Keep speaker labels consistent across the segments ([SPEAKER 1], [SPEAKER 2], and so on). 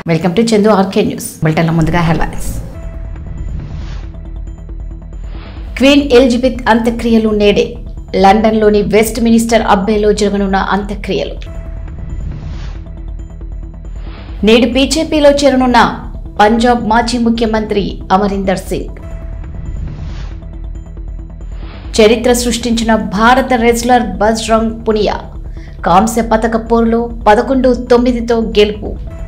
[SPEAKER 1] Welcome to Chandu RK news బులెటిన్ల ముందుగా headlines queen Elizabeth అంత్యక్రియలు నేడే లండన్లోని వెస్ట్ మినిస్టర్ అబ్బేలో జరగనున్న అంత్యక్రియలు నేడు బీజేపీలో చేరనున్న పంజాబ్ మాజీ ముఖ్యమంత్రి అమరీందర్ సింగ్ చరిత్ర సృష్టించిన భారత రెజ్లర్ బజ్రంగ్ పునియా కాంస్య పతక పోరులో పదకొండు తొమ్మిదితో గెలుపు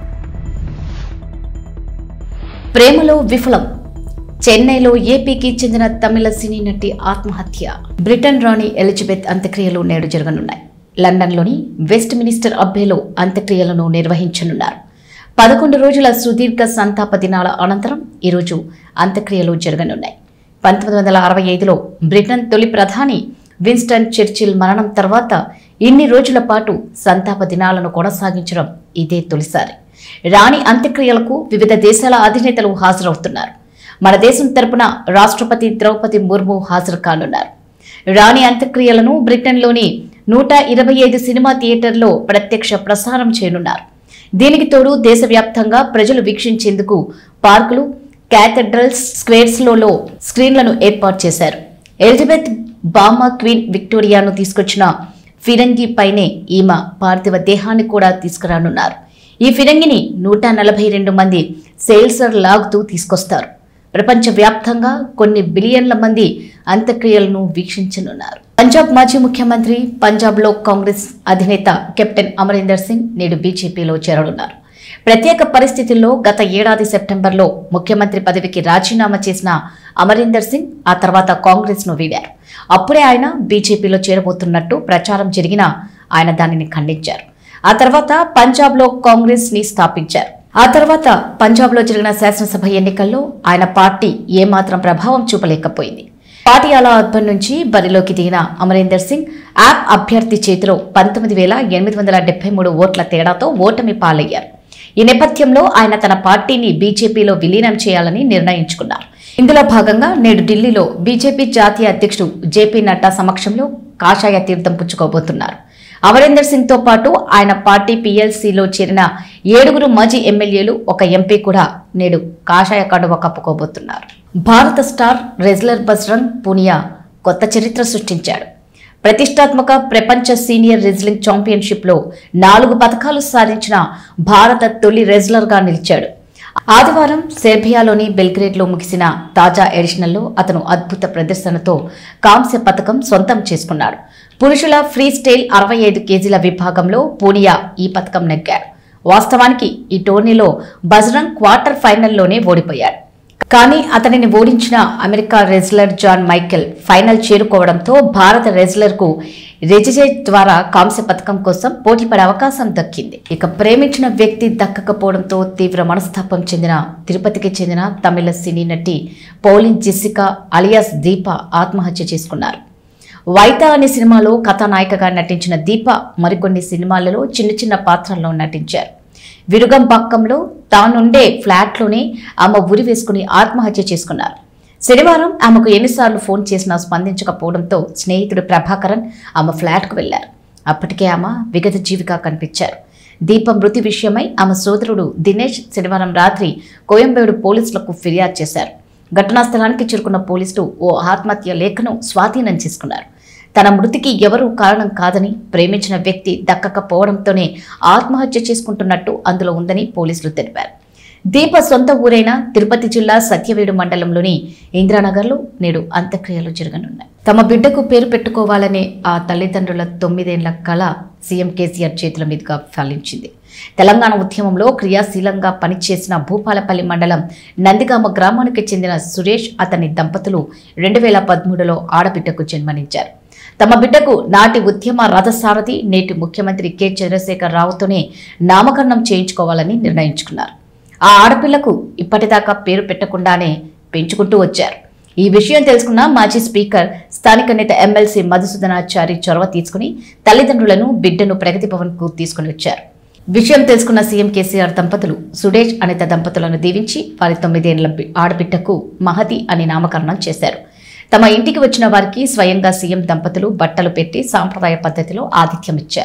[SPEAKER 1] ప్రేమలో విఫలం చెన్నైలో ఏపీకి చెందిన తమిళ సినీ నటి ఆత్మహత్య బ్రిటన్ రాణి ఎలిజబెత్ అంత్యక్రియలు నేడు జరగనున్నాయి లండన్లోని వెస్ట్ మినిస్టర్ అబ్బేలో అంత్యక్రియలను నిర్వహించనున్నారు పదకొండు రోజుల సుదీర్ఘ సంతాప దినాల అనంతరం ఈరోజు అంత్యక్రియలు జరగనున్నాయి పంతొమ్మిది వందల అరవై ఐదులో బ్రిటన్ తొలి ప్రధాని విన్స్టన్ చర్చిల్ మరణం తర్వాత ఇన్ని రోజుల పాటు సంతాప దినాలను కొనసాగించడం ఇదే తొలిసారి రాణి అంత్యక్రియలకు వివిధ దేశాల అధినేతలు హాజరవుతున్నారు మన దేశం తరపున రాష్ట్రపతి ద్రౌపది ముర్ము హాజరు కానున్నారు రాణి అంత్యక్రియలను బ్రిటన్లోని నూట ఇరవై ఐదు సినిమా థియేటర్లో ప్రత్యక్ష ప్రసారం చేయనున్నారు దీనికి తోడు దేశవ్యాప్తంగా ప్రజలు వీక్షించేందుకు పార్కులు క్యాథడ్రల్స్ స్క్వేర్స్లలో స్క్రీన్లను ఏర్పాటు చేశారు ఎలిజబెత్ బామ్మ క్వీన్ విక్టోరియాను తీసుకొచ్చిన ఫిరంగి పైనే ఈమె పార్థివ దేహాన్ని కూడా తీసుకురానున్నారు ఈ ఫిరంగిని నూట నలభై రెండు మంది సేల్సర్ లాగుతూ తీసుకొస్తారు ప్రపంచవ్యాప్తంగా కొన్ని బిలియన్ల మంది అంత్యక్రియలను వీక్షించనున్నారు పంజాబ్ మాజీ ముఖ్యమంత్రి పంజాబ్ లో కాంగ్రెస్ అధినేత కెప్టెన్ అమరీందర్ సింగ్ నేడు బీజేపీలో చేరనున్నారు ప్రత్యేక పరిస్థితుల్లో గత ఏడాది సెప్టెంబర్లో ముఖ్యమంత్రి పదవికి రాజీనామా చేసిన అమరీందర్ సింగ్ ఆ తర్వాత కాంగ్రెస్ ను వీడారు అప్పుడే ఆయన బీజేపీలో చేరబోతున్నట్టు ప్రచారం జరిగినా ఆయన దానిని ఖండించారు ఆ తర్వాత పంజాబ్లో కాంగ్రెస్ ని స్థాపించారు ఆ తర్వాత పంజాబ్లో జరిగిన శాసనసభ ఎన్నికల్లో ఆయన పార్టీ ఏమాత్రం ప్రభావం చూపలేకపోయింది పాటియాలా అర్బన్ నుంచి బరిలోకి దిగిన అమరీందర్ సింగ్ యాప్ అభ్యర్థి చేతిలో పంతొమ్మిది వేల ఎనిమిది వందల డెబ్బై మూడు ఓట్ల తేడాతో ఓటమి పాలయ్యారు ఈ నేపథ్యంలో ఆయన తన పార్టీని బీజేపీలో విలీనం చేయాలని నిర్ణయించుకున్నారు ఇందులో భాగంగా నేడు ఢిల్లీలో బీజేపీ జాతీయ అధ్యక్షుడు జేపీ నడ్డా సమక్షంలో కాషాయ తీర్థం పుచ్చుకోబోతున్నారు అమరీందర్ సింగ్ తో పాటు ఆయన పార్టీ పీఎల్సీలో చేరిన ఏడుగురు మాజీ ఎమ్మెల్యేలు ఒక ఎంపీ కూడా నేడు కాషాయ కండువ కప్పుకోబోతున్నారు భారత స్టార్ రెజ్లర్ బజ్రంగ్ పూనియా కొత్త చరిత్ర సృష్టించాడు ప్రతిష్టాత్మక ప్రపంచ సీనియర్ రెజ్లింగ్ ఛాంపియన్షిప్లో నాలుగు పథకాలు సాధించిన భారత తొలి రెజ్లర్గా నిలిచాడు ఆదివారం సెర్బియాలోని బెల్గ్రేడ్లో ముగిసిన తాజా ఎడిషనల్లో అతను అద్భుత ప్రదర్శనతో కాంస్య పథకం సొంతం చేసుకున్నాడు పురుషుల ఫ్రీ స్టైల్ అరవై ఐదు కేజీల విభాగంలో పూనియా ఈ పథకం నెగ్గాడు వాస్తవానికి ఈ టోర్నీలో బజరంగ్ క్వార్టర్ ఫైనల్లోనే ఓడిపోయాడు కానీ అతనిని ఓడించిన America wrestler John Michael final చేరుకోవడంతో భారత రెజ్లర్కు రెజిజే ద్వారా కాంస్య పథకం కోసం పోటీపడే అవకాశం దక్కింది ఇక ప్రేమించిన వ్యక్తి దక్కకపోవడంతో తీవ్ర మనస్తాపం చెందిన తిరుపతికి చెందిన తమిళ సినీ నటి పౌలిన్ జెసికా అలియాస్ దీప ఆత్మహత్య చేసుకున్నారు వైత అనే సినిమాలో కథానాయికగా నటించిన దీప మరికొన్ని సినిమాలలో చిన్న చిన్న పాత్రల్లో నటించారు విరుగంపాక్కంలో తానుండే ఫ్లాట్లోనే ఆమె ఉరి వేసుకుని ఆత్మహత్య చేసుకున్నారు శనివారం ఆమెకు ఎన్నిసార్లు ఫోన్ చేసినా స్పందించకపోవడంతో స్నేహితుడు ప్రభాకరన్ ఆమె ఫ్లాట్కు వెళ్లారు అప్పటికే ఆమె విగత జీవిగా కనిపించారు దీప మృతి విషయమై ఆమె సోదరుడు దినేష్ శనివారం రాత్రి కోయంబేడు పోలీసులకు ఫిర్యాదు చేశారు ఘటనా స్థలానికి చేరుకున్న పోలీసులు ఓ ఆత్మహత్య లేఖను స్వాధీనం చేసుకున్నారు తన మృతికి ఎవరూ కారణం కాదని ప్రేమించిన వ్యక్తి దక్కకపోవడంతోనే ఆత్మహత్య చేసుకుంటున్నట్టు అందులో ఉందని పోలీసులు తెలిపారు దీప సొంత ఊరైన తిరుపతి జిల్లా సత్యవేడు మండలంలోని ఇంద్రానగర్లో నేడు అంత్యక్రియలు జరగనున్నాయి తమ బిడ్డకు పేరు పెట్టుకోవాలనే ఆ తల్లిదండ్రుల తొమ్మిదేళ్ల కళ సీఎం కేసీఆర్ చేతుల మీదుగా ఫలించింది తెలంగాణ ఉద్యమంలో క్రియాశీలంగా పనిచేసిన భూపాలపల్లి మండలం నందిగామ గ్రామానికి చెందిన సురేష్ అతని దంపతులు రెండు వేల పదమూడులో ఆడబిడ్డకు జన్మనిచ్చారు తమ బిడ్డకు నాటి ఉద్యమ రథసారథి నేటి ముఖ్యమంత్రి కె చంద్రశేఖర్ రావుతోనే నామకరణం చేయించుకోవాలని నిర్ణయించుకున్నారు ఆ ఆడపిల్లకు ఇప్పటిదాకా పేరు పెట్టకుండానే పెంచుకుంటూ వచ్చారు ఈ విషయం తెలుసుకున్న మాజీ స్పీకర్ స్థానిక నేత ఎమ్మెల్సీ మధుసూదనాచారి చొరవ తీసుకుని తల్లిదండ్రులను బిడ్డను ప్రగతి భవన్ కు తీసుకుని వచ్చారు విషయం తెలుసుకున్న సీఎం కేసీఆర్ దంపతులు సుడేష్ అనిత దంపతులను దీవించి వారి తొమ్మిదేళ్ల బి- ఆడబిడ్డకు మహతి అని నామకరణం చేశారు తమ ఇంటికి వచ్చిన వారికి స్వయంగా సీఎం దంపతులు బట్టలు పెట్టి సాంప్రదాయ పద్ధతిలో ఆతిథ్యం ఇచ్చారు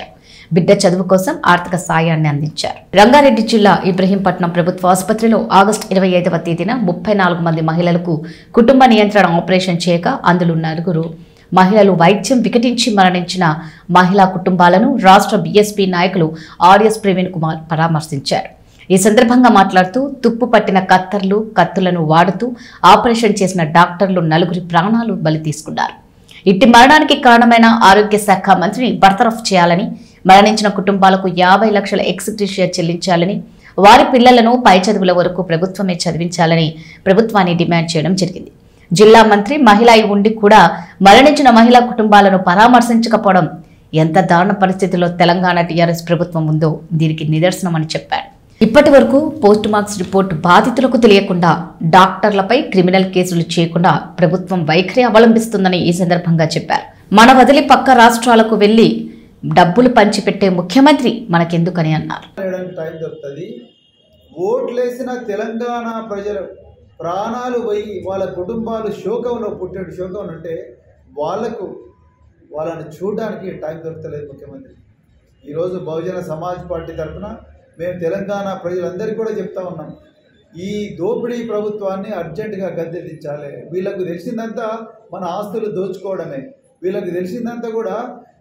[SPEAKER 1] బిడ్డ చదువు కోసం ఆర్థిక సాయాన్ని అందించారు రంగారెడ్డి జిల్లా ఇబ్రహీంపట్నం ప్రభుత్వ ఆసుపత్రిలో ఆగస్టు ఇరవై ఐదవ తేదీన ముప్పై నాలుగు మంది మహిళలకు కుటుంబ నియంత్రణ ఆపరేషన్ చేయగా అందులో నలుగురు మహిళలు వైద్యం వికటించి మరణించిన మహిళా కుటుంబాలను రాష్ట్ర బీఎస్పీ నాయకులు ఆర్ఎస్ ప్రవీణ్ కుమార్ పరామర్శించారు ఈ సందర్భంగా మాట్లాడుతూ తుప్పు పట్టిన కత్తర్లు కత్తులను వాడుతూ ఆపరేషన్ చేసిన డాక్టర్లు నలుగురి ప్రాణాలు బలి తీసుకున్నారు ఇట్టి మరణానికి కారణమైన ఆరోగ్య శాఖ మంత్రిని బర్తరఫ్ చేయాలని మరణించిన కుటుంబాలకు యాభై లక్షల ఎక్స్గ్రేషియా చెల్లించాలని వారి పిల్లలను పై చదువుల వరకు ప్రభుత్వమే చదివించాలని ప్రభుత్వాన్ని డిమాండ్ చేయడం జరిగింది జిల్లా మంత్రి మహిళ అయి ఉండి కూడా మరణించిన మహిళా కుటుంబాలను పరామర్శించకపోవడం ఎంత దారుణ పరిస్థితిలో తెలంగాణ టీఆర్ఎస్ ప్రభుత్వం ఉందో దీనికి నిదర్శనమని చెప్పారు ఇప్పటి వరకు పోస్ట్ మార్క్స్ రిపోర్ట్ బాధితులకు తెలియకుండా డాక్టర్లపై క్రిమినల్ కేసులు చేయకుండా ప్రభుత్వం వైఖరి అవలంబిస్తుందని ఈ సందర్భంగా చెప్పారు మన వదిలి పక్క రాష్ట్రాలకు వెళ్లి డబ్బులు పంచిపెట్టే ముఖ్యమంత్రి మనకెందుకని అన్నారు
[SPEAKER 2] చేయడానికి టైం దొరుకుతుంది ఓట్లేసిన తెలంగాణ ప్రజల ప్రాణాలు పోయి వాళ్ళ కుటుంబాలు శోకంలో పుట్టిన శోకం ఉంటే వాళ్లకు వాళ్ళని చూడడానికి టైం దొరకలేదు ముఖ్యమంత్రి ఈరోజు బహుజన సమాజ్ పార్టీ తరఫున మేము తెలంగాణ ప్రజలందరికీ కూడా చెప్తా ఉన్నాం ఈ దోపిడీ ప్రభుత్వాన్ని అర్జెంటుగా గద్దె దించాలి వీళ్ళకు తెలిసిందంతా మన ఆస్తులు దోచుకోవడమే వీళ్ళకి తెలిసిందంతా కూడా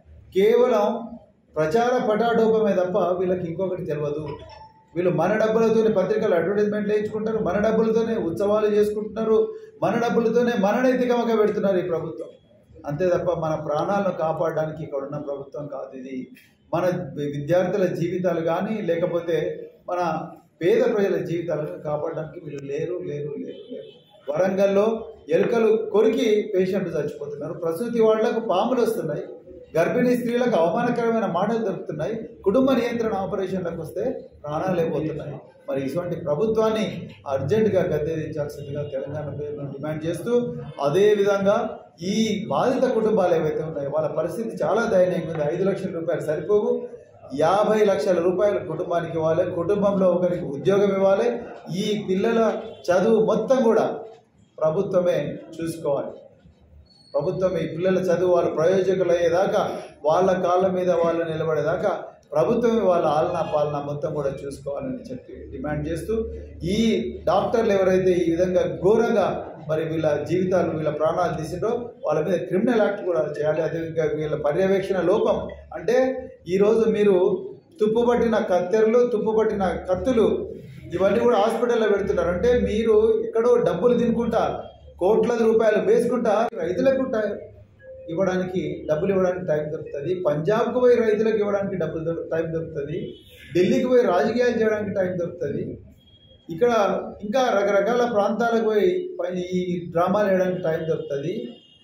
[SPEAKER 2] కేవలం ప్రచార పటాడోపమే తప్ప వీళ్ళకి ఇంకొకటి తెలియదు వీళ్ళు మన డబ్బులతోనే పత్రికలు అడ్వర్టైజ్మెంట్లు వేయించుకుంటారు మన డబ్బులతోనే ఉత్సవాలు చేసుకుంటున్నారు మన డబ్బులతోనే మన నైతికమగా పెడుతున్నారు ఈ ప్రభుత్వం అంతే తప్ప మన ప్రాణాలను కాపాడడానికి ఇక్కడ ఉన్న ప్రభుత్వం కాదు ఇది మన విద్యార్థుల జీవితాలు కానీ లేకపోతే మన పేద ప్రజల జీవితాలను కాపాడడానికి వీళ్ళు లేరు లేరు లేరు లేరు వరంగల్లో ఎలుకలు కొరికి పేషెంట్లు చచ్చిపోతున్నారు ప్రసూతి వాళ్లకు పాములు వస్తున్నాయి గర్భిణీ స్త్రీలకు అవమానకరమైన మాటలు దొరుకుతున్నాయి కుటుంబ నియంత్రణ ఆపరేషన్లకు వస్తే ప్రాణాలు అయిపోతున్నాయి మరి ఇటువంటి ప్రభుత్వాన్ని అర్జెంటుగా గద్దెదించాల్సిందిగా తెలంగాణ ప్రజలను డిమాండ్ చేస్తూ అదేవిధంగా ఈ బాధిత కుటుంబాలు ఏవైతే ఉన్నాయో వాళ్ళ పరిస్థితి చాలా దయనీయంగా ఉంది ఐదు లక్షల రూపాయలు సరిపోవు యాభై లక్షల రూపాయలు కుటుంబానికి ఇవ్వాలి కుటుంబంలో ఒకరికి ఉద్యోగం ఇవ్వాలి ఈ పిల్లల చదువు మొత్తం కూడా ప్రభుత్వమే చూసుకోవాలి ప్రభుత్వం ఈ పిల్లల చదువు వాళ్ళ ప్రయోజకులు అయ్యేదాకా వాళ్ళ కాళ్ళ మీద వాళ్ళు నిలబడేదాకా ప్రభుత్వమే వాళ్ళ ఆలన పాలన మొత్తం కూడా చూసుకోవాలని చెప్పి డిమాండ్ చేస్తూ ఈ డాక్టర్లు ఎవరైతే ఈ విధంగా ఘోరంగా మరి వీళ్ళ జీవితాలు వీళ్ళ ప్రాణాలు తీసిండ్రో వాళ్ళ మీద క్రిమినల్ యాక్ట్ కూడా చేయాలి అదేవిధంగా వీళ్ళ పర్యవేక్షణ లోపం అంటే ఈరోజు మీరు తుప్పుపట్టిన కత్తెరలు తుప్పుపట్టిన కత్తులు ఇవన్నీ కూడా హాస్పిటల్లో పెడుతున్నారు అంటే మీరు ఎక్కడో డబ్బులు తినుకుంటా కోట్ల రూపాయలు వేసుకుంటా రైతులకు టై- ఇవ్వడానికి డబ్బులు ఇవ్వడానికి టైం దొరుకుతుంది పంజాబ్కు పోయి రైతులకు ఇవ్వడానికి డబ్బులు దొరు- టైం దొరుకుతుంది ఢిల్లీకి పోయి రాజకీయాలు చేయడానికి టైం దొరుకుతుంది ఇక్కడ ఇంకా రకరకాల ప్రాంతాలకు పోయి ప- ఈ డ్రామాలు వేయడానికి టైం దొరుకుతుంది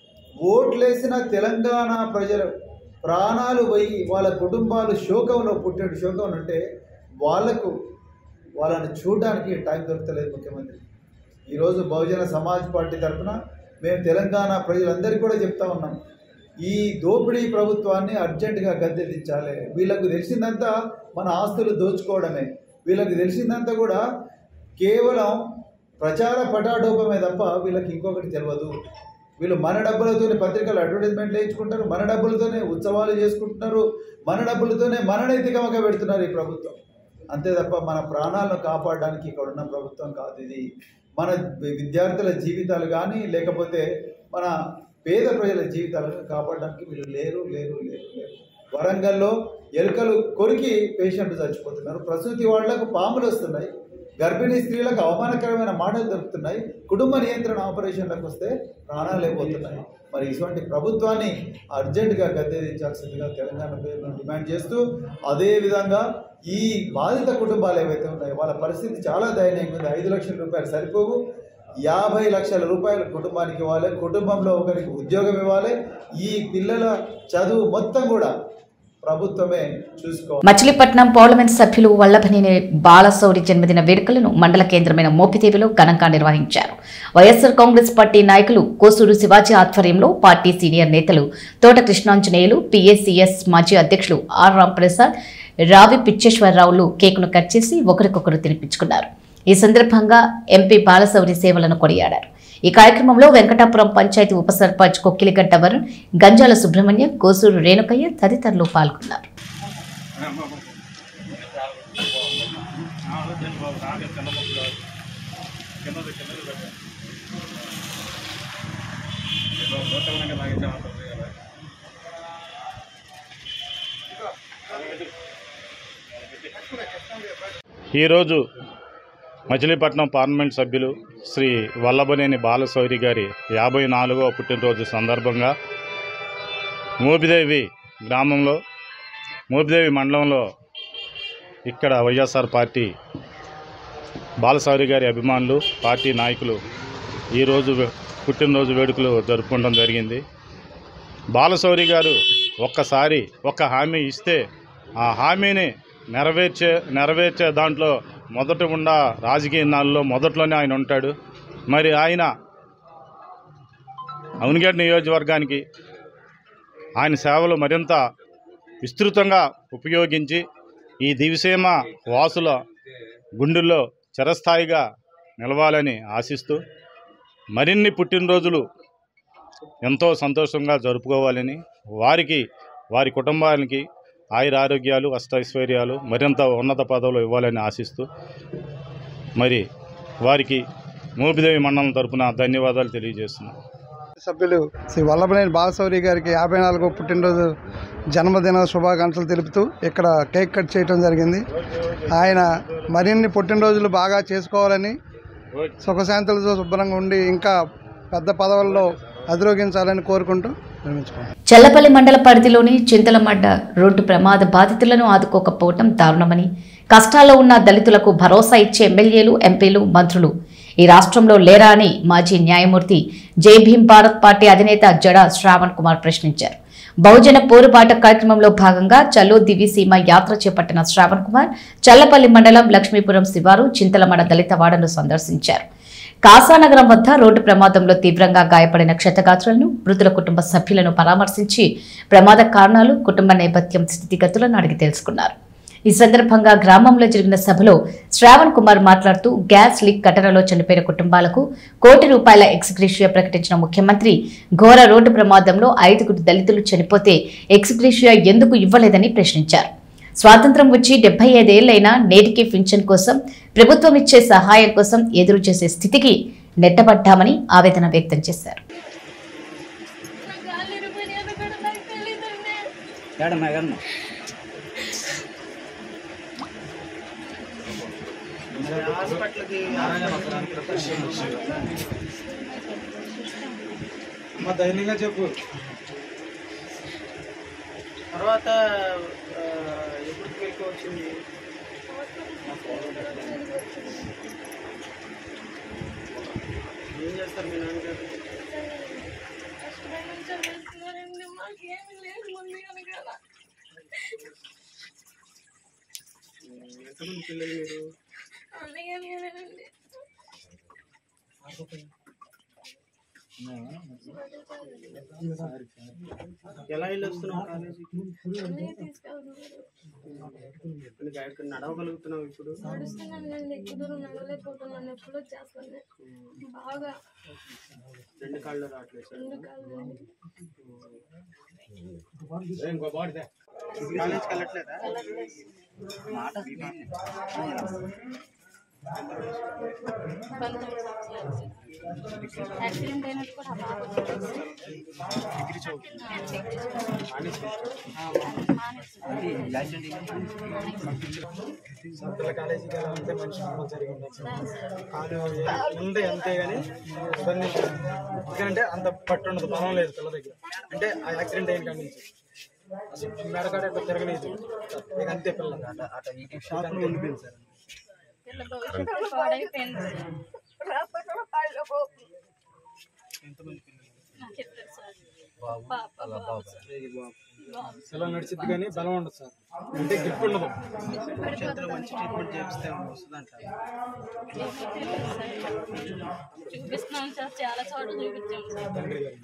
[SPEAKER 2] ఓట్లేసిన తెలంగాణ ప్రజల ప్రాణాలు పోయి వాళ్ళ కుటుంబాలు శోకంలో పుట్టిన శోకం ఉంటే వాళ్లకు వాళ్ళని చూడడానికి టైం దొరకలేదు ముఖ్యమంత్రి ఈరోజు బహుజన సమాజ్ పార్టీ తరఫున మేము తెలంగాణ ప్రజలందరికీ కూడా చెప్తా ఉన్నాం ఈ దోపిడీ ప్రభుత్వాన్ని అర్జెంటుగా గద్దె దించాలి వీళ్ళకు తెలిసిందంతా మన ఆస్తులు దోచుకోవడమే వీళ్ళకి తెలిసిందంతా కూడా కేవలం ప్రచార పటాడోపమే తప్ప వీళ్ళకి ఇంకొకటి తెలియదు వీళ్ళు మన డబ్బులతోనే పత్రికలు అడ్వర్టైజ్మెంట్లు వేయించుకుంటారు మన డబ్బులతోనే ఉత్సవాలు చేసుకుంటున్నారు మన డబ్బులతోనే మన నైతికమగా పెడుతున్నారు ఈ ప్రభుత్వం అంతే తప్ప మన ప్రాణాలను కాపాడడానికి ఇక్కడ ఉన్న ప్రభుత్వం కాదు ఇది మన విద్యార్థుల జీవితాలు కానీ లేకపోతే మన పేద ప్రజల జీవితాలను కాపాడడానికి వీళ్ళు లేరు లేరు లేరు లేరు వరంగల్లో ఎలుకలు కొరికి పేషెంట్లు చచ్చిపోతున్నారు ప్రసూతి వాళ్లకు పాములు వస్తున్నాయి గర్భిణీ స్త్రీలకు అవమానకరమైన మాటలు దొరుకుతున్నాయి కుటుంబ నియంత్రణ ఆపరేషన్లకు వస్తే ప్రాణాలు అయిపోతున్నాయి మరి ఇటువంటి ప్రభుత్వాన్ని అర్జెంటుగా గద్దెదించాల్సిందిగా తెలంగాణ ప్రజలను డిమాండ్ చేస్తూ అదేవిధంగా ఈ బాధిత కుటుంబాలు ఏవైతే ఉన్నాయో వాళ్ళ పరిస్థితి చాలా దయనీయంగా ఉంది ఐదు లక్షల రూపాయలు సరిపోవు యాభై లక్షల రూపాయలు కుటుంబానికి ఇవ్వాలి కుటుంబంలో ఒకరికి ఉద్యోగం ఇవ్వాలి ఈ పిల్లల చదువు మొత్తం కూడా ప్రభుత్వమే చూసుకోవాలి
[SPEAKER 1] మచిలీపట్నం పార్లమెంట్ సభ్యులు వల్లభనేని బాలశౌరి జన్మదిన వేడుకలను మండల కేంద్రమైన మోపిదేవిలో ఘనంగా నిర్వహించారు వైఎస్సార్ కాంగ్రెస్ పార్టీ నాయకులు కోసూరు శివాజీ ఆధ్వర్యంలో పార్టీ సీనియర్ నేతలు తోట కృష్ణాంజనేయులు పిఎస్సిఎస్ మాజీ అధ్యక్షులు ఆర్ రాంప్రసాద్ రావి పిచ్చేశ్వరరావులు కేకును కట్ చేసి ఒకరికొకరు తినిపించుకున్నారు ఈ సందర్భంగా ఎంపీ బాలశౌరి సేవలను కొనియాడారు ఈ కార్యక్రమంలో వెంకటాపురం పంచాయతీ ఉప సర్పంచ్ కొక్కిలిగడ్డ వరుణ్ గంజాల సుబ్రహ్మణ్యం కోసూరు రేణుకయ్య తదితరులు పాల్గొన్నారు
[SPEAKER 3] ఈరోజు మచిలీపట్నం పార్లమెంట్ సభ్యులు శ్రీ వల్లభనేని బాలశౌరి గారి యాభై నాలుగవ పుట్టినరోజు సందర్భంగా మోపిదేవి గ్రామంలో మోపిదేవి మండలంలో ఇక్కడ వైఎస్ఆర్ పార్టీ బాలశౌరి గారి అభిమానులు పార్టీ నాయకులు ఈరోజు వే- పుట్టినరోజు వేడుకలు జరుపుకోవడం జరిగింది బాలశౌరి గారు ఒక్కసారి ఒక్క హామీ ఇస్తే ఆ హామీని నెరవేర్చే నెరవేర్చే దాంట్లో మొదట ఉన్న రాజకీయ నాళ్ళలో మొదట్లోనే ఆయన ఉంటాడు మరి ఆయన అవనిగడ్డ నియోజకవర్గానికి ఆయన సేవలు మరింత విస్తృతంగా ఉపయోగించి ఈ దివిసీమ వాసుల గుండెల్లో చిరస్థాయిగా నిలవాలని ఆశిస్తూ మరిన్ని పుట్టినరోజులు ఎంతో సంతోషంగా జరుపుకోవాలని వారికి వారి కుటుంబానికి ఆయుర ఆరోగ్యాలు అష్టైశ్వర్యాలు మరింత ఉన్నత పదవులు ఇవ్వాలని ఆశిస్తూ మరి వారికి మోపిదేవి మండలం తరపున ధన్యవాదాలు తెలియజేస్తున్నాను
[SPEAKER 4] సభ్యులు శ్రీ వల్లభనేని బాలశౌరి గారికి యాభై నాలుగో పుట్టినరోజు జన్మదిన శుభాకాంక్షలు తెలుపుతూ ఇక్కడ కేక్ కట్ చేయడం జరిగింది ఆయన మరిన్ని పుట్టినరోజులు బాగా చేసుకోవాలని సుఖశాంతులతో శుభ్రంగా ఉండి ఇంకా పెద్ద పదవుల్లో అధిరోగించాలని కోరుకుంటూ నిర్మించుకున్నాం
[SPEAKER 1] చల్లపల్లి మండల పరిధిలోని చింతలమడ్డ రోడ్డు ప్రమాద బాధితులను ఆదుకోకపోవటం దారుణమని కష్టాల్లో ఉన్న దళితులకు భరోసా ఇచ్చే ఎమ్మెల్యేలు ఎంపీలు మంత్రులు ఈ రాష్ట్రంలో లేరా అని మాజీ న్యాయమూర్తి జై భీం భారత్ పార్టీ అధినేత జడ శ్రావణ్ కుమార్ ప్రశ్నించారు బహుజన పోరుబాట కార్యక్రమంలో భాగంగా చలో దివిసీమ యాత్ర చేపట్టిన శ్రావణ్ కుమార్ చల్లపల్లి మండలం లక్ష్మీపురం శివారు చింతలమడ దళితవాడను సందర్శించారు కాసానగరం వద్ద రోడ్డు ప్రమాదంలో తీవ్రంగా గాయపడిన క్షతగాత్రులను మృతుల కుటుంబ సభ్యులను పరామర్శించి ప్రమాద కారణాలు కుటుంబ నేపథ్యం స్థితిగతులను అడిగి తెలుసుకున్నారు ఈ సందర్భంగా గ్రామంలో జరిగిన సభలో శ్రావణ్ కుమార్ మాట్లాడుతూ గ్యాస్ లీక్ ఘటనలో చనిపోయిన కుటుంబాలకు కోటి రూపాయల ఎక్స్గ్రేషియా ప్రకటించిన ముఖ్యమంత్రి ఘోర రోడ్డు ప్రమాదంలో ఐదుగురు దళితులు చనిపోతే ఎక్స్గ్రేషియా ఎందుకు ఇవ్వలేదని ప్రశ్నించారు స్వాతంత్రం వచ్చి డెబ్బై ఐదేళ్లైనా నేటికి పింఛన్ కోసం ప్రభుత్వం ఇచ్చే సహాయం కోసం ఎదురు చేసే స్థితికి నెట్టబడ్డామని ఆవేదన వ్యక్తం చేశారు
[SPEAKER 2] అమ్మ ధైర్యంగా చెప్పు
[SPEAKER 5] తర్వాత ఆ, ఎప్పుడు మీకు వచ్చింది ఏం చేస్తారు మీ నాన్నగారు ఎంతమంది పిల్లలు మీరు ఎలా వెళ్ళి వస్తున్నావు కాలేజీకి నీకు ఎక్కడ నడవగలుగుతున్నావు ఇప్పుడు
[SPEAKER 6] నడుస్తున్నానండి ఎక్కువ దూరం నడవలేకపోతున్నాను ఎప్పుడో చేస్తాను బాగా
[SPEAKER 5] రెండు కాళ్ళు రావట్లేదు సార్
[SPEAKER 6] రెండు కాళ్ళు
[SPEAKER 5] కాలేజ్కి వెళ్ళట్లేదా
[SPEAKER 6] యాక్సిడెంట్ అయినట్టు కూడా ఆ బాగా
[SPEAKER 5] సంతల కాలేజీకి వెళ్ళాలంటే మనిషి కంపల్సరీగా ఉండాలి కాలు ఉంది అంతే కానీ ఇబ్బంది ఎందుకంటే అంత పట్టు ఉండదు బలం లేదు పిల్ల దగ్గర అంటే ఆ యాక్సిడెంట్ అయిన కాడి నుంచి అసలు మెడకాడ ఇట్లా తిరగలేదు ఇక అంతే పిల్ల షాప్లో ఉండిపోయింది సార్
[SPEAKER 6] పిల్ల భవిష్యత్తు పాడైపోయింది
[SPEAKER 5] ఎంతమంది పిల్లలు
[SPEAKER 6] నాకు చెప్పారు సార్ పాప బాబు సార్. బాబు
[SPEAKER 5] ఇలా నడిచిద్ది కానీ బలం ఉండదు సార్ అంటే గ్రిప్ ఉండదు చేతిలో మంచి ట్రీట్మెంట్ చేపిస్తే వస్తుందంట
[SPEAKER 6] చూపిస్తున్నాం సార్ చాలా చోట్ల చూపించాం సార్
[SPEAKER 5] తండ్రి గారు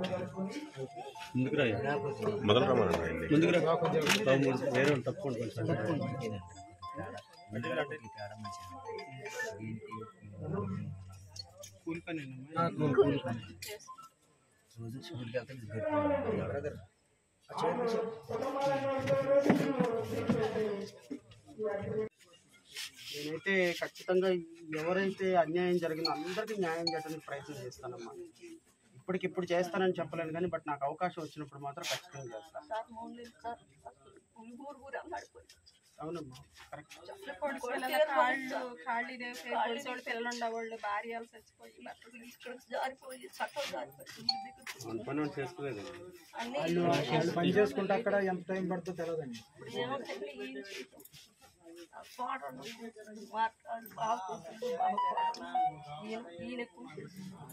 [SPEAKER 5] కూలి పని కూలి పని
[SPEAKER 7] నేనైతే ఖచ్చితంగా ఎవరైతే అన్యాయం జరిగిందో అందరికీ న్యాయం చేయడానికి ప్రయత్నం చేస్తానమ్మా ఇప్పటికిప్పుడు చేస్తానని చెప్పలేను కానీ బట్ నాకు అవకాశం వచ్చినప్పుడు మాత్రం ఖచ్చితంగా చేస్తాను
[SPEAKER 6] సార్ మూడు నెలలు సార్ అసలు ఊరు ఊరు అన్నాడిపోయింది
[SPEAKER 7] అవునమ్మా కరెక్ట్
[SPEAKER 6] కాళ్ళు కాళ్ళు ఇదే పోలీసు పిల్లలు ఉండేవాళ్ళు భార్యలు చచ్చిపోయి భర్తలు ఇక్కడ జారిపోయి చట్టం జారిపోయి
[SPEAKER 7] పని చేసుకోలేదు
[SPEAKER 6] అన్ని
[SPEAKER 5] వాళ్ళు వాళ్ళు పని చేసుకుంటే అక్కడ ఎంత టైం పడుతుందో తెలియదండి
[SPEAKER 6] ఇప్పుడు ఏమో తెలియదు ఏం చేయటం. ఆ కోడలు మాట్లాడు బాబు కూతురు, బాబు కోడలు. ఈయన ఈయన కూతురు.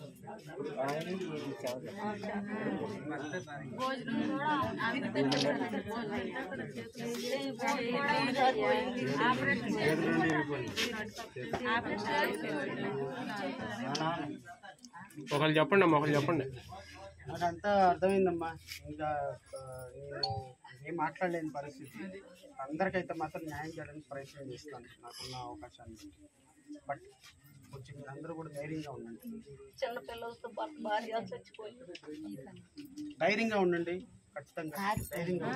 [SPEAKER 6] భోజనం కూడా ఆమె పెట్టారు. భోజనం జారిపోయింది. ఆపరేషన్ ఆపరేషన్ జారిపోయింది.
[SPEAKER 8] ఒకళ్ళు చెప్పండి అమ్మా ఒకళ్ళు చెప్పండి
[SPEAKER 7] నాకంతా అర్థమైందమ్మా ఇంకా ఆ, నేను ఏం మాట్లాడలేని పరిస్థితి అందరికైతే మాత్రం న్యాయం చేయడానికి ప్రయత్నం చేస్తాను నాకున్న అవకాశాన్ని బట్ కొంచెం మీరు అందరూ కూడా ధైర్యంగా ఉండండి
[SPEAKER 6] చిన్న పిల్లలతో భర్త భార్య చచ్చిపోయి
[SPEAKER 7] ధైర్యంగా ఉండండి ఖచ్చితంగా ధైర్యంగా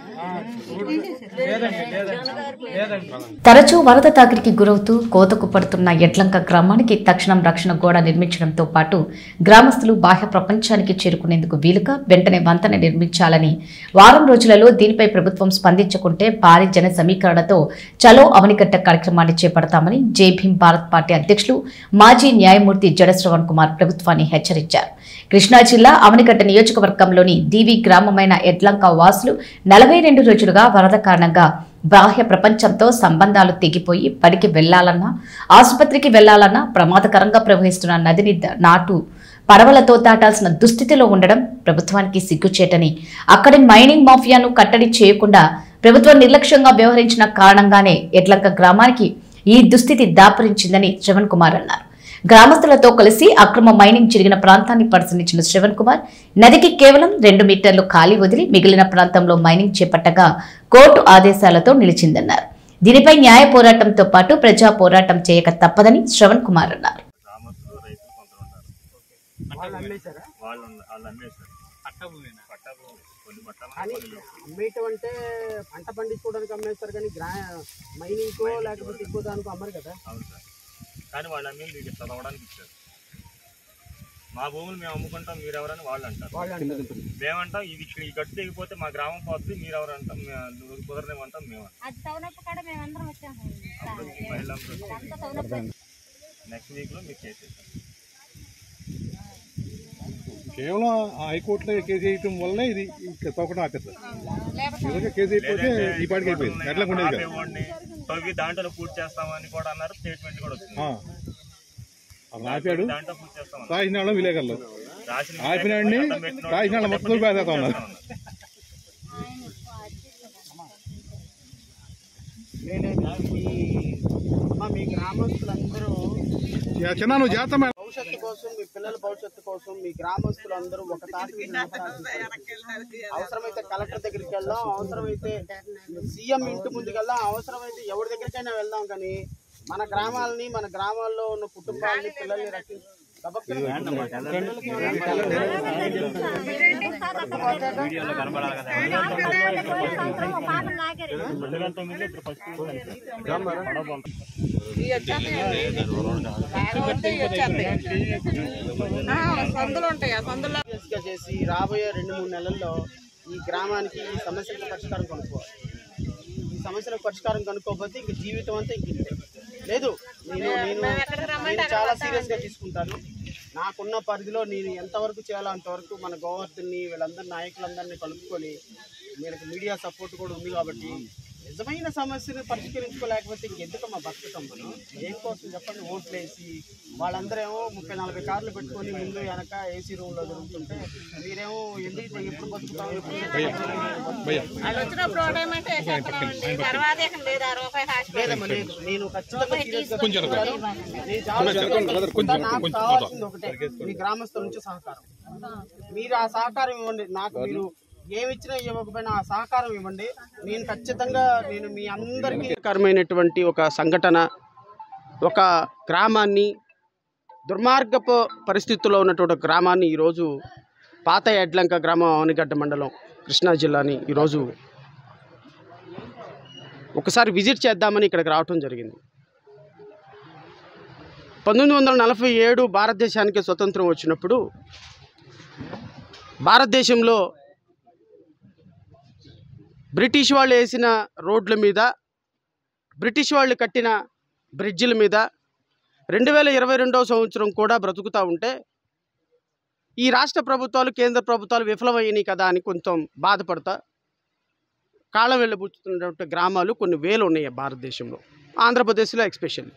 [SPEAKER 7] ఉండండి
[SPEAKER 1] తరచూ వరద తాకిడికి గురవుతూ కోతకు పడుతున్న ఎడ్లంక గ్రామానికి తక్షణం రక్షణ గోడ నిర్మించడంతో పాటు గ్రామస్తులు బాహ్య ప్రపంచానికి చేరుకునేందుకు వీలుగా వెంటనే వంతెన నిర్మించాలని వారం రోజులలో దీనిపై ప్రభుత్వం స్పందించకుంటే భారీ జన సమీకరణతో చలో అవనికట్ట కార్యక్రమాన్ని చేపడతామని జై భీమ్ భారత్ పార్టీ అధ్యక్షులు మాజీ న్యాయమూర్తి జడ శ్రవణ్ కుమార్ ప్రభుత్వాన్ని హెచ్చరించారు కృష్ణా జిల్లా అవనిగడ్డ నియోజకవర్గంలోని దీవి గ్రామమైన ఎడ్లంక వాసులు నలభై రెండు రోజులుగా వరద కారణంగా బాహ్య ప్రపంచంతో సంబంధాలు తెగిపోయి బడికి వెళ్లాలన్నా ఆసుపత్రికి వెళ్లాలన్నా ప్రమాదకరంగా ప్రవహిస్తున్న నదిని ద- నాటు పడవలతో దాటాల్సిన దుస్థితిలో ఉండడం ప్రభుత్వానికి సిగ్గుచేటని అక్కడి మైనింగ్ మాఫియాను కట్టడి చేయకుండా ప్రభుత్వం నిర్లక్ష్యంగా వ్యవహరించిన కారణంగానే ఎడ్లంక గ్రామానికి ఈ దుస్థితి దాపరించిందని శ్రవణ్ కుమార్ అన్నారు గ్రామస్తులతో కలిసి అక్రమ మైనింగ్ జరిగిన ప్రాంతాన్ని పరిశీలించిన శ్రవణ్ కుమార్ నదికి కేవలం రెండు మీటర్లు ఖాళీ వదిలి మిగిలిన ప్రాంతంలో మైనింగ్ చేపట్టగా కోర్టు ఆదేశాలతో నిలిచిందన్నారు దీనిపై న్యాయ పోరాటంతో పాటు ప్రజా పోరాటం చేయక తప్పదని శ్రవణ్ కుమార్ అన్నారు
[SPEAKER 3] గ్రామస్తులు రైతులు కొందరు ఉన్నారు
[SPEAKER 7] వాళ్ళు అమ్మేశారా
[SPEAKER 3] వాళ్ళు ఉన్న- వాళ్ళు అమ్మేశారు పట్టా భూమి కొన్ని పట్టాలు
[SPEAKER 7] కానీ అమ్మేయటం అంటే పంట పండించుకోవడానికి అమ్మేస్తారు కానీ గ్రా మైనింగ్కో లేకపోతే ఇంకో దానికో అమ్మరు కదా
[SPEAKER 3] అవును సార్ కానీ వాళ్ళు అమ్మి మీకు చదవడానికి ఇచ్చారు మా భూములు మేము అమ్ముకుంటాం మీరెవరని వాళ్ళు అంటారు
[SPEAKER 7] వాళ్ళు అంటారు.
[SPEAKER 3] మేమంటాం ఇది ఇక్కడ ఈ గట్టు తెగిపోతే మా గ్రామం పోతుంది మీరెవరు అంటాం మే- నువ్వు కుదరనేమంటాం మేము
[SPEAKER 9] అది టౌనప్ కాడ మేమందరం వచ్చాము
[SPEAKER 3] అప్పుడు ఈ మహిళలందరూ
[SPEAKER 9] అంతా టౌనప్
[SPEAKER 3] నెక్స్ట్ వీక్లో మీకు చేసేసాం
[SPEAKER 10] కేవలం ఆ హైకోర్టులో కేసు వేయటం వల్లే ఇది ఇక్కడ తవ్వకుండా ఆపేస్తారు నిజంగా కేసు అయిపోతే ఈ పాటికి అయిపోయింది ఎట్లా ఉండేది కదా
[SPEAKER 3] ఆపేవాడిని తవ్వి దాంట్లో పూర్తి చేస్తామని కూడా అన్నారు స్టేట్మెంట్ కూడా వచ్చింది
[SPEAKER 10] ఆ. అతను ఆపాడు
[SPEAKER 3] దాంట్లో పూర్తి చేస్తామన్నారు
[SPEAKER 10] రాసిన వాళ్ళం విలేకరులు
[SPEAKER 3] రాసిన
[SPEAKER 10] ఆపినాడిని
[SPEAKER 3] అడ్డం పెట్టినోడిని
[SPEAKER 10] రాసిన వాళ్ళ మొత్తం
[SPEAKER 3] పూర్తి
[SPEAKER 10] పేదేస్తా ఉన్నారు
[SPEAKER 3] చేస్తామన్నారు.
[SPEAKER 7] లేదు, ఈ- అమ్మా, మీ గ్రామస్తులందరూ
[SPEAKER 10] యా, చిన్న నువ్వు చేస్తా మేడం
[SPEAKER 7] భవిష్యత్తు కోసం మీ పిల్లల భవిష్యత్తు కోసం మీ గ్రామస్తులందరూ ఒక తాటి మీద నిలబడాలి. అవసరమైతే కలెక్టర్ దగ్గరికి వెళ్దాం అవసరమైతే సీఎం ఇంటి ముందుకు వెళ్దాం అవసరమైతే ఎవరి దగ్గరికైనా వెళ్దాం కానీ మన గ్రామాలని మన గ్రామాల్లో ఉన్న కుటుంబాలని పిల్లల్ని రక్షించి
[SPEAKER 3] రెండు వేల తొమ్మిదిలో ఇప్పుడు ఫస్ట్
[SPEAKER 7] సీరియస్ గా చేసి రాబోయే రెండు మూడు నెలల్లో ఈ గ్రామానికి ఈ సమస్యలకు పరిష్కారం కనుక్కోవాలి ఈ సమస్యలకు పరిష్కారం కనుక్కోకపోతే ఇంక జీవితం అంతా ఇంక ఇంతే. లేదు నేను నేను నేను చాలా సీరియస్ గా తీసుకుంటాను నాకున్న పరిధిలో నేను ఎంతవరకు చేయాలో అంతవరకు మన గోవర్ధన్ని వీళ్ళందరి నాయకులందరినీ కలుపుకొని వీళ్ళకి మీడియా సపోర్ట్ కూడా ఉంది కాబట్టి నిజమైన సమస్యను పరిష్కరించుకోలేకపోతే ఇంకెందుకమ్మా బతకటం మనం దేనికోసం చెప్పండి ఓట్లు వేసి వాళ్ళందరేమో ముప్పై నలభై కార్లు పెట్టుకొని ముందు వెనక ఏసీ రూమ్ లో తిరుగుతుంటే మీరేమో ఎందుకు ఎప్పుడు బతుకుతాం ఎప్పుడు
[SPEAKER 9] వాళ్ళు వచ్చినప్పుడు ఓటేయమంటే వేసేస్తున్నామండి తర్వాత ఇక లేదు ఆ రూపాయి కాసి
[SPEAKER 7] లేదమ్మా లేదు నేను ఖచ్చితంగా serious గా తీసుకుంటాను. నేను చాలా తీసుకుంటాను. నాకు కావాల్సింది ఒకటే మీ గ్రామస్తుల నుంచి సహకారం మీరు ఆ సహకారం ఇవ్వండి నాకు మీరు ఏమి ఇచ్చినా ఇవ్వకపోయినా ఆ సహకారం ఇవ్వండి నేను ఖచ్చితంగా నేను మీ అందరికీ కరమైనటువంటి ఒక సంఘటన ఒక గ్రామాన్ని దుర్మార్గపు పరిస్థితుల్లో ఉన్నటువంటి ఒక గ్రామాన్ని ఈరోజు పాత ఎడ్లంక గ్రామం అవనిగడ్డ మండలం కృష్ణా జిల్లాని ఈరోజు ఒకసారి విజిట్ చేద్దామని ఇక్కడికి రావటం జరిగింది పంతొమ్మిది వందల నలభై ఏడు భారతదేశానికి స్వతంత్రం వచ్చినప్పుడు భారతదేశంలో బ్రిటిష్ వాళ్ళు వేసిన రోడ్ల మీద బ్రిటిష్ వాళ్ళు కట్టిన బ్రిడ్జిల మీద రెండు వేల ఇరవై రెండవ సంవత్సరం కూడా బ్రతుకుతూ ఉంటే ఈ రాష్ట్ర ప్రభుత్వాలు కేంద్ర ప్రభుత్వాలు విఫలమయ్యాయి కదా అని కొంచెం బాధపడతా కాళ్ళ వెళ్ళబుచ్చుతున్నటువంటి గ్రామాలు కొన్ని వేలు ఉన్నాయి భారతదేశంలో ఆంధ్రప్రదేశ్లో ఎక్స్పెషల్లీ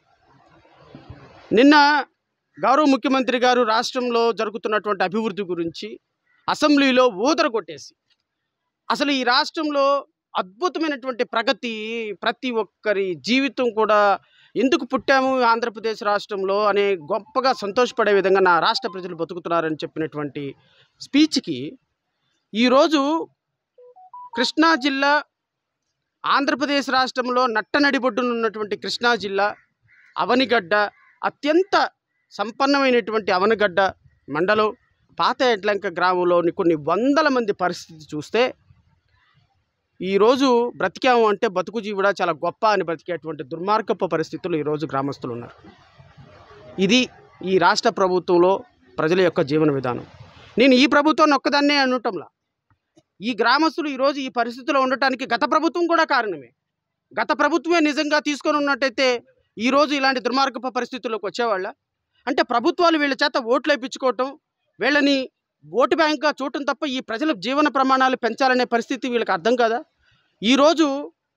[SPEAKER 7] నిన్న గౌరవ ముఖ్యమంత్రి గారు రాష్ట్రంలో జరుగుతున్నటువంటి అభివృద్ధి గురించి అసెంబ్లీలో ఊదర కొట్టేసి అసలు ఈ రాష్ట్రంలో అద్భుతమైనటువంటి ప్రగతి ప్రతి ఒక్కరి జీవితం కూడా ఎందుకు పుట్టాము ఆంధ్రప్రదేశ్ రాష్ట్రంలో అనే గొప్పగా సంతోషపడే విధంగా నా రాష్ట్ర ప్రజలు బతుకుతున్నారని చెప్పినటువంటి స్పీచ్కి ఈరోజు కృష్ణా జిల్లా ఆంధ్రప్రదేశ్ రాష్ట్రంలో నట్టనడిబొడ్డున ఉన్నటువంటి కృష్ణా జిల్లా అవనిగడ్డ అత్యంత సంపన్నమైనటువంటి అవనగడ్డ మండలం పాత ఎడ్లంక గ్రామంలోని కొన్ని వందల మంది పరిస్థితి చూస్తే ఈరోజు బ్రతికాము అంటే బతుకు జీవుడా చాలా గొప్ప అని బ్రతికేటువంటి దుర్మార్గపు పరిస్థితులు ఈరోజు గ్రామస్తులు ఉన్నారు ఇది ఈ రాష్ట్ర ప్రభుత్వంలో ప్రజల యొక్క జీవన విధానం నేను ఈ ప్రభుత్వాన్ని ఒక్కదాన్నే అనటంలా ఈ గ్రామస్తులు ఈరోజు ఈ పరిస్థితిలో ఉండటానికి గత ప్రభుత్వం కూడా కారణమే గత ప్రభుత్వమే నిజంగా తీసుకొని ఉన్నట్టయితే ఈరోజు ఇలాంటి దుర్మార్గపు పరిస్థితుల్లోకి వచ్చేవాళ్ళ అంటే ప్రభుత్వాలు వీళ్ళ చేత ఓట్లు వేయించుకోవటం వీళ్ళని ఓటు బ్యాంక్గా చూడటం తప్ప ఈ ప్రజల జీవన ప్రమాణాలు పెంచాలనే పరిస్థితి వీళ్ళకి అర్థం కదా ఈరోజు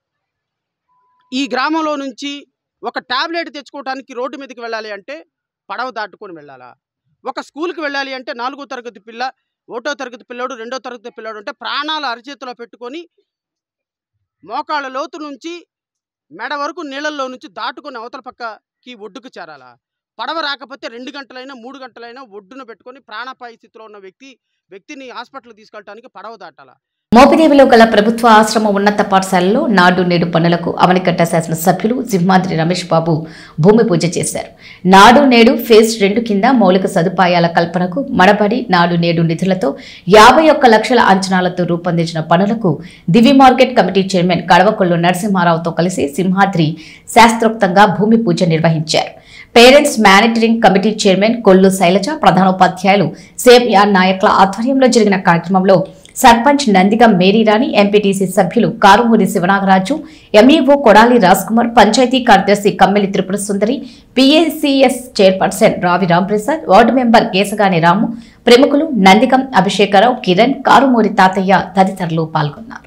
[SPEAKER 7] ఈ గ్రామంలో నుంచి ఒక ట్యాబ్లెట్ తెచ్చుకోవడానికి రోడ్డు మీదకి వెళ్ళాలి అంటే పడవ దాటుకొని వెళ్ళాలా ఒక స్కూల్కి వెళ్ళాలి అంటే నాలుగో తరగతి పిల్ల ఒకటో తరగతి పిల్లోడు రెండో తరగతి పిల్లోడు అంటే ప్రాణాలు అరచేతిలో పెట్టుకొని మోకాళ్ళ లోతు నుంచి మెడ వరకు నీళ్ళల్లో నుంచి దాటుకొని అవతల పక్కకి ఒడ్డుకు చేరాలా పడవ రాకపోతే రెండు గంటలైనా మూడు గంటలైనా ఒడ్డున పెట్టుకొని ప్రాణాపాయ స్థితిలో ఉన్న వ్యక్తి వ్యక్తిని హాస్పిటల్ తీసుకెళ్ళడానికి పడవ దాటాలా
[SPEAKER 1] మోపిదేవిలో గల ప్రభుత్వ ఆశ్రమ ఉన్నత పాఠశాలలో నాడు నేడు పనులకు అవనికట్ట శాసనసభ్యులు సింహాద్రి రమేష్ బాబు భూమి పూజ చేశారు నాడు నేడు ఫేజ్ రెండు కింద మౌలిక సదుపాయాల కల్పనకు మడబడి నాడు నేడు నిధులతో యాభై ఒక్క లక్షల అంచనాలతో రూపొందించిన పనులకు Divi market committee chairman Kadavakollu నరసింహారావుతో కలిసి సింహాద్రి శాస్త్రోక్తంగా భూమి పూజ నిర్వహించారు parents monitoring committee chairman Kollu Sailaja ప్రధానోపాధ్యాయులు సేమ్ యాన్ నాయక్ల ఆధ్వర్యంలో జరిగిన కార్యక్రమంలో సర్పంచ్ నందిగ మేరీరాణి ఎంపీటీసీ సభ్యులు కారుమూరి శివనాగరాజు ఎంఈఓ కొడాలి కుమార్ పంచాయతీ కార్యదర్శి Kammeli Tripura Sundari PACS chairperson Ravi Ramprasad ward member Kesagani Ramu ప్రముఖులు నందిగం అభిషేకరావు కిరణ్ కారుమూరి తాతయ్య తదితరులు పాల్గొన్నారు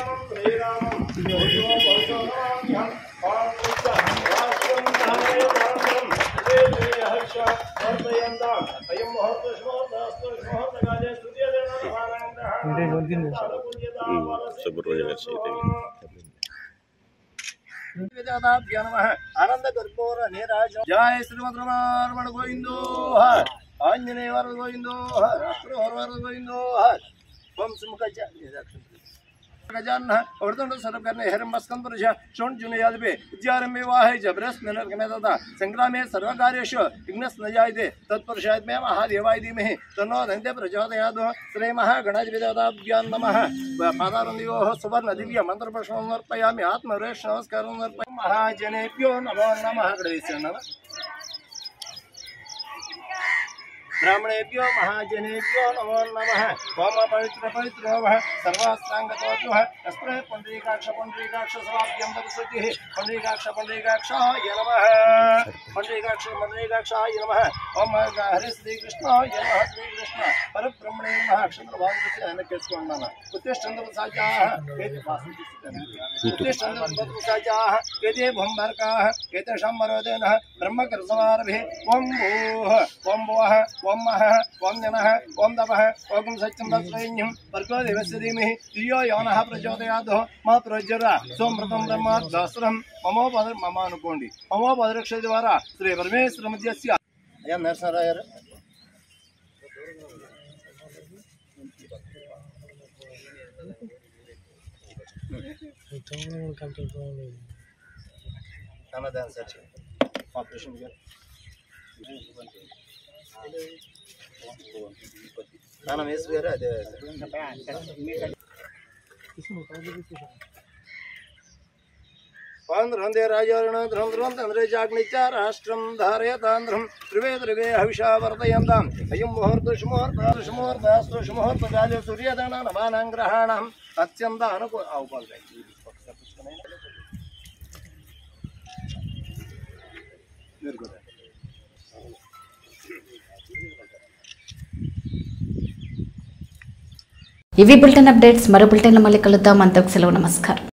[SPEAKER 11] ఆనంద కర్పూర నీరాజం జయ శ్రీమద్రమారమణ గోవిందో హర్ ఆంజనేయ వర గోవిందో హర్ అక్రూర వర గోవిందో హర్ ఓం సుముఖ गजानः वर्तन्तो सर्वकर्णे हिरण्यस्कन्दपुरुष शोण्जुनयादिपे विद्यारम्भे वाहे जबरस्मिनर्गमे तथा सङ्ग्रामे सर्वकार्येषु विघ्नस् न जायते तत्पुरुषाय मे महादेवाय धीमहि तन्नो दन्ते प्रचोदयात् श्रीमहागणाधिपदेवताभ्यां नमः पादारन्दयोः सुवर्णदिव्य मन्त्रपुष्पं समर्पयामि आत्मरेष नमस्कारं समर्पयामि महाजनेभ्यो नमो नमः गणेश नमः ब्राह्मणेभ्यो महाजनेभ्यो नमो नमः ओम पवित्र पवित्रो वः सर्वास्त्राङ्गतोऽद्वः तस्मै पुण्डरीकाक्ष पुण्डरीकाक्ष समाभ्यं परिशुद्धिः पुण्डरीकाक्ष पुण्डरीकाक्षाय नमः पुण्डरीकाक्ष पुण्डरीकाक्षाय नमः ओम हरे श्रीकृष्णाय नमः श्रीकृष्ण परब्रह्मणे नमः क्षन्द्रभागस्य अनकेस्वन्नः उत्तिष्ठन्द्रप्रसाद्याः एते उत्तिष्ठन्द्रप्रसाद्याः एते भुम्भर्काः एतेषां वरोदेनः ब्रह्मकरसमारभे ॐ भूः ॐ भुवः ओम मह ओम जनः ओम तपः ओम सत्यं तत्सैन्यं वर्गो देवस्य धीमहि धियो यो नः प्रचोदयात् మా ప్రజ్వర సోమృతం బ్రహ్మ దసరం మమోపద మమ అనుకోండి మమోపదరక్ష ద్వారా శ్రీ పరమేశ్వర మధ్యస్య అయ్యా నరసరావు గారు అన్నదాన సార్ ఆపరేషన్ గారు కానం వేసి గారు అదే పాంధ్రందే రాజారుణాధ్రం ధ్రువంతంద్రే చాగ్నిత్యా రాష్ట్రం ధారయతాంధ్రం త్రివే త్రివే హవిషా వర్ధయంతాం అయం ముహూర్త శుముహూర్తాలు శుముహూర్తాస్తు శుముహూర్త కాలే సూర్యదాన నమానాం గ్రహాణం అత్యంత అనుకూ అవుపాలి మీరు కూడా
[SPEAKER 1] ఇవి బులెటిన్ అప్డేట్స్ మరో బులెటిన్లో మళ్ళీ కలుద్దాం అంతకు సెలవు నమస్కారం